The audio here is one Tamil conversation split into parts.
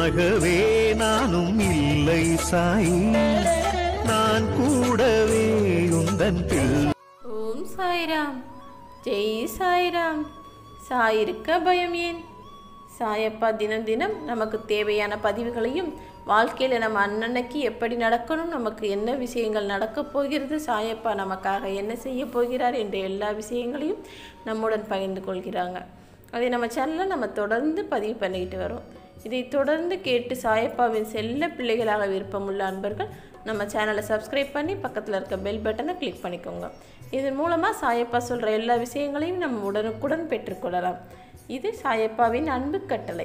உனக்காகவே நானும் இல்லை சாய் நான் கூடவே உந்தன் பிள்ளை ஓம் சாய்ராம் ஜெய் சாய்ராம் சாய் இருக்க பயம் ஏன் சாயப்பா தினம் தினம் நமக்கு தேவையான பதிவுகளையும் வாழ்க்கையில் நம்ம அன்னன்னைக்கு எப்படி நடக்கணும் நமக்கு என்ன விஷயங்கள் நடக்கப் போகிறது சாயப்பா நமக்காக என்ன செய்ய போகிறார் என்ற எல்லா விஷயங்களையும் நம்முடன் பகிர்ந்து கொள்கிறாங்க அதை நம்ம சேனலில் நம்ம தொடர்ந்து பதிவு பண்ணிக்கிட்டு வரோம் இதை தொடர்ந்து கேட்டு சாயப்பாவின் செல்ல பிள்ளைகளாக விருப்பமுள்ள அன்பர்கள் நம்ம சேனலை சப்ஸ்கிரைப் பண்ணி பக்கத்தில் இருக்க பெல் பட்டனை கிளிக் பண்ணிக்கோங்க இதன் மூலமாக சாயப்பா சொல்கிற எல்லா விஷயங்களையும் நம்ம உடனுக்குடன் பெற்றுக்கொள்ளலாம் இது சாயப்பாவின் அன்பு கட்டளை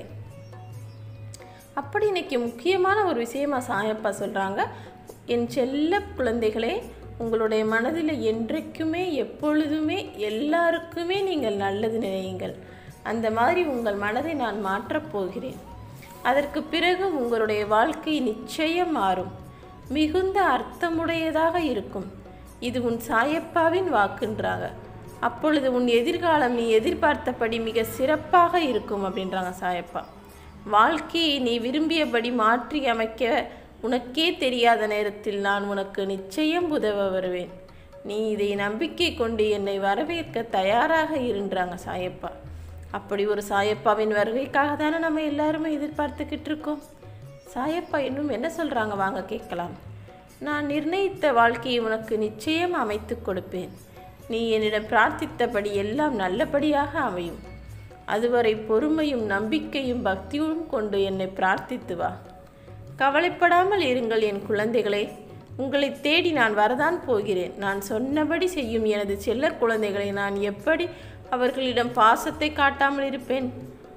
அப்படி இன்னைக்கு முக்கியமான ஒரு விஷயமா சாயப்பா சொல்கிறாங்க என் செல்ல குழந்தைகளே உங்களுடைய மனதில் என்றைக்குமே எப்பொழுதுமே எல்லாருக்குமே நீங்கள் நல்லது நினையுங்கள் அந்த மாதிரி உங்கள் மனதை நான் மாற்றப் போகிறேன் அதற்கு பிறகு உங்களுடைய வாழ்க்கை நிச்சயம் மாறும் மிகுந்த அர்த்தமுடையதாக இருக்கும் இது உன் சாயப்பாவின் வாக்குன்றாங்க அப்பொழுது உன் எதிர்காலம் நீ எதிர்பார்த்தபடி மிக சிறப்பாக இருக்கும் அப்படின்றாங்க சாயப்பா வாழ்க்கையை நீ விரும்பியபடி மாற்றி அமைக்க உனக்கே தெரியாத நேரத்தில் நான் உனக்கு நிச்சயம் உதவ வருவேன் நீ இதை நம்பிக்கை கொண்டு என்னை வரவேற்க தயாராக இருன்றாங்க சாயப்பா அப்படி ஒரு சாயப்பாவின் வருகைக்காக தானே நம்ம எல்லாருமே எதிர்பார்த்துக்கிட்டு இருக்கோம் சாயப்பா இன்னும் என்ன சொல்கிறாங்க வாங்க கேட்கலாம் நான் நிர்ணயித்த வாழ்க்கையை உனக்கு நிச்சயம் அமைத்து கொடுப்பேன் நீ என்னிடம் பிரார்த்தித்தபடி எல்லாம் நல்லபடியாக அமையும் அதுவரை பொறுமையும் நம்பிக்கையும் பக்தியும் கொண்டு என்னை பிரார்த்தித்து வா கவலைப்படாமல் இருங்கள் என் குழந்தைகளே உங்களை தேடி நான் வரதான் போகிறேன் நான் சொன்னபடி செய்யும் எனது செல்ல குழந்தைகளை நான் எப்படி அவர்களிடம் பாசத்தை காட்டாமல் இருப்பேன்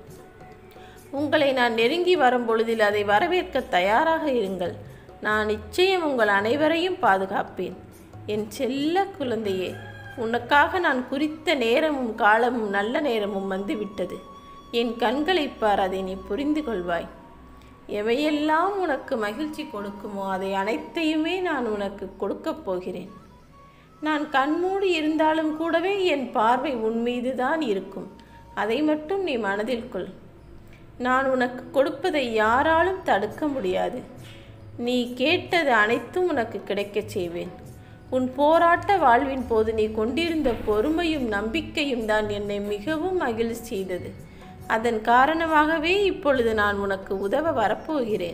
உங்களை நான் நெருங்கி வரும் பொழுதில் அதை வரவேற்க தயாராக இருங்கள் நான் நிச்சயம் உங்கள் அனைவரையும் பாதுகாப்பேன் என் செல்ல குழந்தையே உனக்காக நான் குறித்த நேரமும் காலமும் நல்ல நேரமும் வந்துவிட்டது என் கண்களைப் பார் அதை நீ புரிந்து கொள்வாய் எவையெல்லாம் உனக்கு மகிழ்ச்சி கொடுக்குமோ அதை அனைத்தையுமே நான் உனக்கு கொடுக்கப் போகிறேன் நான் கண்மூடி இருந்தாலும் கூடவே என் பார்வை உன் மீது தான் இருக்கும் அதை மட்டும் நீ மனதில் கொள் நான் உனக்கு கொடுப்பதை யாராலும் தடுக்க முடியாது நீ கேட்டது அனைத்தும் உனக்கு கிடைக்கச் செய்வேன் உன் போராட்ட வாழ்வின் போது நீ கொண்டிருந்த பொறுமையும் நம்பிக்கையும் தான் என்னை மிகவும் மகிழ்ச்சி செய்தது அதன் காரணமாகவே இப்பொழுது நான் உனக்கு உதவ வரப்போகிறேன்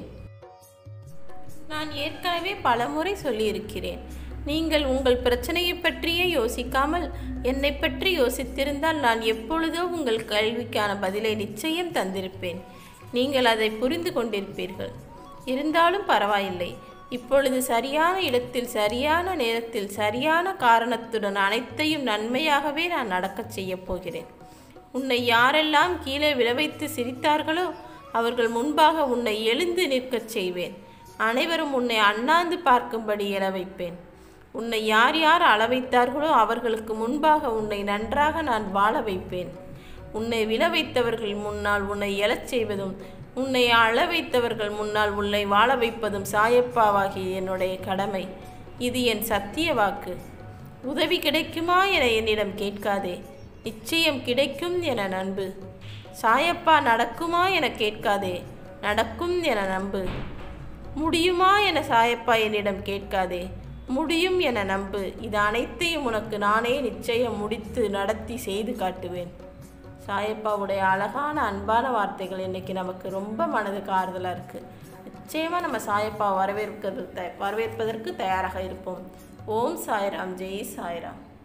நான் ஏற்கனவே பலமுறை சொல்லியிருக்கிறேன் நீங்கள் உங்கள் பிரச்சனையை பற்றியே யோசிக்காமல் என்னை பற்றி யோசித்திருந்தால் நான் எப்பொழுதோ உங்கள் கேள்விக்கான பதிலை நிச்சயம் தந்திருப்பேன் நீங்கள் அதை புரிந்து கொண்டிருப்பீர்கள் இருந்தாலும் பரவாயில்லை இப்பொழுது சரியான இடத்தில் சரியான நேரத்தில் சரியான காரணத்துடன் அனைத்தையும் நன்மையாகவே நான் நடக்கச் செய்யப் போகிறேன் உன்னை யாரெல்லாம் கீழே விழவைத்து சிரித்தார்களோ அவர்கள் முன்பாக உன்னை எழுந்து நிற்கச் செய்வேன் அனைவரும் உன்னை அண்ணாந்து பார்க்கும்படி எழ வைப்பேன் உன்னை யார் யார் அள வைத்தார்களோ அவர்களுக்கு முன்பாக உன்னை நன்றாக நான் வாழ வைப்பேன் உன்னை விழ வைத்தவர்கள் முன்னால் உன்னை எழச் செய்வதும் உன்னை அழ வைத்தவர்கள் முன்னால் உன்னை வாழ வைப்பதும் சாயப்பாவாகிய என்னுடைய கடமை இது என் சத்திய வாக்கு உதவி கிடைக்குமா என என்னிடம் கேட்காதே நிச்சயம் கிடைக்கும் என நம்பு சாயப்பா நடக்குமா என கேட்காதே நடக்கும் என நம்பு முடியுமா என சாயப்பா என்னிடம் கேட்காதே முடியும் என நம்பு இது அனைத்தையும் உனக்கு நானே நிச்சயம் முடித்து நடத்தி செய்து காட்டுவேன் சாயப்பாவுடைய அழகான அன்பான வார்த்தைகள் இன்னைக்கு நமக்கு ரொம்ப மனதுக்கு ஆறுதலாக இருக்குது நிச்சயமாக நம்ம சாயப்பா வரவேற்கிறது த வரவேற்பதற்கு தயாராக இருப்போம் ஓம் சாய்ராம் ஜெய் சாய்ராம்